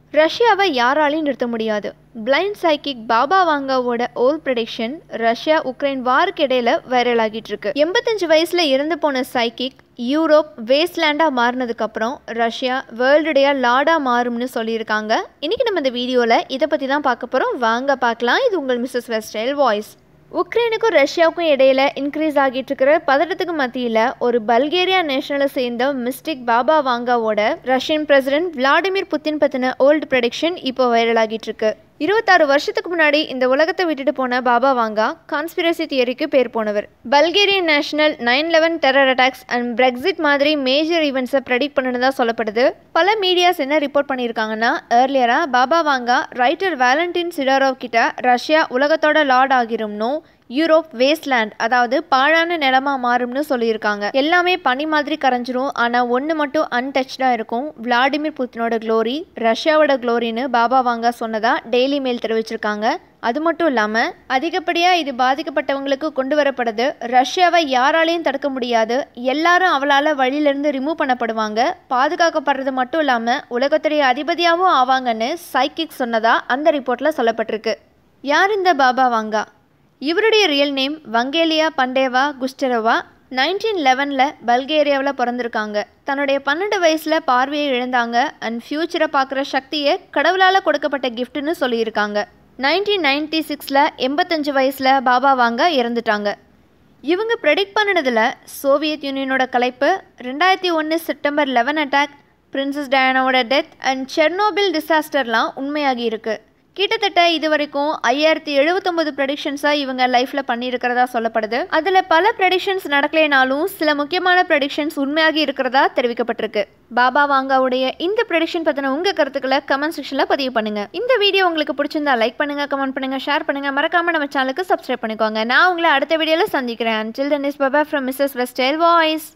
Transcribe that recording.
ரஷ்யாவை யாராலையும் நிறுத்த முடியாது பிளைண்ட் சைக்கிக் பாபா வாங்காவோட ஓல் ப்ரெடிக்ஷன் ரஷ்யா உக்ரைன் வாருக்கு இடையில வைரல் ஆகிட்டு இருக்கு எண்பத்தஞ்சு வயசுல இறந்து போன சைக்கிக் யூரோப் வேஸ்ட்லேண்டாக மாறினதுக்கப்புறம் ரஷ்யா வேர்ல்டுடைய லாடாக மாறும்னு சொல்லியிருக்காங்க இன்னைக்கு நம்ம இந்த வீடியோவில் இதை பற்றி தான் பார்க்க போகிறோம் வாங்க பார்க்கலாம் இது உங்கள் மிஸ்ஸஸ் வெஸ்டைல் வாய்ஸ் உக்ரைனுக்கும் ரஷ்யாவுக்கும் இடையில இன்க்ரீஸ் ஆகிட்டு இருக்கிற பதட்டத்துக்கு மத்தியில் ஒரு பல்கேரியா நேஷனலை சேர்ந்த மிஸ்டிக் பாபா வாங்காவோட ரஷ்யன் பிரசிடென்ட் விளாடிமிர் புத்தின் பற்றின ஓல்டு ப்ரெடிக்ஷன் இப்போ வைரல் ஆகிட்டு இருக்கு இருபத்தாறு வருஷத்துக்கு முன்னாடி இந்த உலகத்தை விட்டுட்டு போன பாபா வாங்கா கான்ஸ்பிரசி தியரிக்கு பேர் போனவர் Bulgarian national nine eleven terror attacks and Brexit மாதிரி மேஜர் ஈவெண்ட்ஸை ப்ரெடிக்ட் பண்ணதா சொல்லப்படுது பல மீடியாஸ் என்ன ரிப்போர்ட் பண்ணியிருக்காங்கன்னா ஏர்லியராக Baba Vanga writer Valentin Sidorov கிட்ட ரஷ்யா உலகத்தோட லார்ட் ஆகிரும்னோ யூரோப் வேஸ்ட்லேண்ட் அதாவது பாழான நிலமா மாறும்னு சொல்லியிருக்காங்க எல்லாமே பனி மாதிரி கரைஞ்சிரும் ஆனால் ஒன்று மட்டும் அன்டச்சாக இருக்கும் விளாடிமிர் புத்தினோட க்ளோரி ரஷ்யாவோட க்ளோரின்னு பாபா வாங்கா சொன்னதா டெய்லி மெயில் தெரிவிச்சிருக்காங்க அது மட்டும் இல்லாமல் அதிகப்படியாக இது பாதிக்கப்பட்டவங்களுக்கு கொண்டு வரப்படுது ரஷ்யாவை யாராலையும் தடுக்க முடியாது எல்லாரும் அவளால் வழியிலேருந்து ரிமூவ் பண்ணப்படுவாங்க பாதுகாக்கப்படுறது மட்டும் இல்லாமல் உலகத்துடைய அதிபதியாகவும் ஆவாங்கன்னு சைக்கிக் சொன்னதா அந்த ரிப்போர்ட்டில் சொல்லப்பட்டிருக்கு யார் இந்த பாபா வாங்கா இவருடைய real name Vangeliya Pandeva Gushterova nineteen லெவனில் பல்கேரியாவில் பிறந்திருக்காங்க தன்னுடைய பன்னெண்டு வயசில் பார்வையை இழந்தாங்க அண்ட் ஃப்யூச்சரை பார்க்குற சக்தியை கடவுளால் கொடுக்கப்பட்ட கிஃப்ட்னு சொல்லியிருக்காங்க நைன்டீன் நைன்டி சிக்ஸில் எண்பத்தஞ்சு வயசில் பாபா வாங்க இறந்துட்டாங்க இவங்க ப்ரெடிக்ட் பண்ணினதில் சோவியத் யூனியனோட கலைப்பு ரெண்டாயிரத்தி ஒன்று செப்டம்பர் லெவன் அட்டாக் பிரின்சஸ் டயானாவோட டெத் அண்ட் செர்னோபில் டிசாஸ்டர்லாம் உண்மையாகி இருக்குது கிட்டத்தட்ட இது வரைக்கும் ஐயாயிரத்தி எழுபத்தொம்பது ப்ரெடிக்ஷன்ஸாக இவங்க லைஃப்பில் பண்ணியிருக்கிறதா சொல்லப்படுது அதில் பல ப்ரெடிக்ஷன்ஸ் நடக்கலைனாலும் சில முக்கியமான ப்ரெடிக்ஷன்ஸ் உண்மையாகி இருக்கிறதா தெரிவிக்கப்பட்டிருக்கு பாபா வாங்காவுடைய இந்த ப்ரெடிக்ஷன் பற்றின உங்கள் கருத்துக்களை கமெண்ட் செக்ஷனில் பதிவு பண்ணுங்க இந்த வீடியோ உங்களுக்கு பிடிச்சிருந்தா லைக் பண்ணுங்க கமெண்ட் பண்ணுங்க ஷேர் பண்ணுங்க மறக்காம நம்ம சேனலுக்கு சப்ஸ்கிரைப் பண்ணிக்கோங்க நான் உங்களை அடுத்த வீடியோவில் சந்திக்கிறேன் till Dennis Baba from Mrs Westdale voice